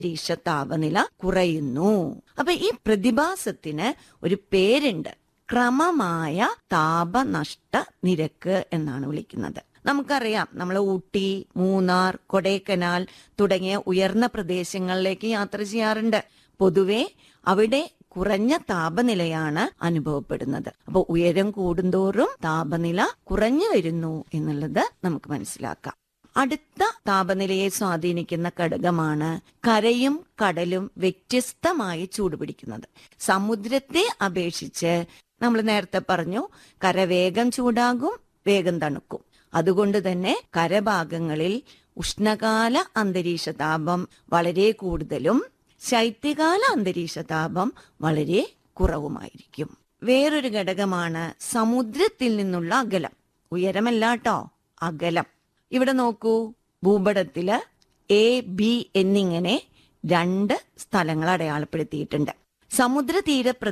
അന്തരീക്ഷ താപനില കുറയുന്നു അപ്പൊ ഈ പ്രതിഭാസത്തിന് ഒരു പേരുണ്ട് ക്രമമായ താപനഷ്ട നിരക്ക് എന്നാണ് വിളിക്കുന്നത് നമുക്കറിയാം നമ്മൾ ഊട്ടി മൂന്നാർ കൊടൈക്കനാൽ തുടങ്ങിയ ഉയർന്ന പ്രദേശങ്ങളിലേക്ക് യാത്ര ചെയ്യാറുണ്ട് പൊതുവെ അവിടെ കുറഞ്ഞ താപനിലയാണ് അനുഭവപ്പെടുന്നത് അപ്പോൾ ഉയരം കൂടുന്തോറും താപനില കുറഞ്ഞു വരുന്നു എന്നുള്ളത് നമുക്ക് മനസ്സിലാക്കാം അടുത്ത താപനിലയെ സ്വാധീനിക്കുന്ന ഘടകമാണ് കരയും കടലും വ്യത്യസ്തമായി ചൂടുപിടിക്കുന്നത് സമുദ്രത്തെ അപേക്ഷിച്ച് നമ്മൾ നേരത്തെ പറഞ്ഞു കര വേഗം ചൂടാകും വേഗം തണുക്കും അതുകൊണ്ട് തന്നെ കരഭാഗങ്ങളിൽ ഉഷ്ണകാല അന്തരീക്ഷ താപം വളരെ കൂടുതലും ശൈത്യകാല അന്തരീക്ഷ താപം വളരെ കുറവുമായിരിക്കും വേറൊരു ഘടകമാണ് സമുദ്രത്തിൽ നിന്നുള്ള അകലം ഉയരമല്ലാട്ടോ അകലം ഇവിടെ നോക്കൂ ഭൂപടത്തില് എ ബി എന്നിങ്ങനെ രണ്ട് സ്ഥലങ്ങൾ അടയാളപ്പെടുത്തിയിട്ടുണ്ട് സമുദ്രതീര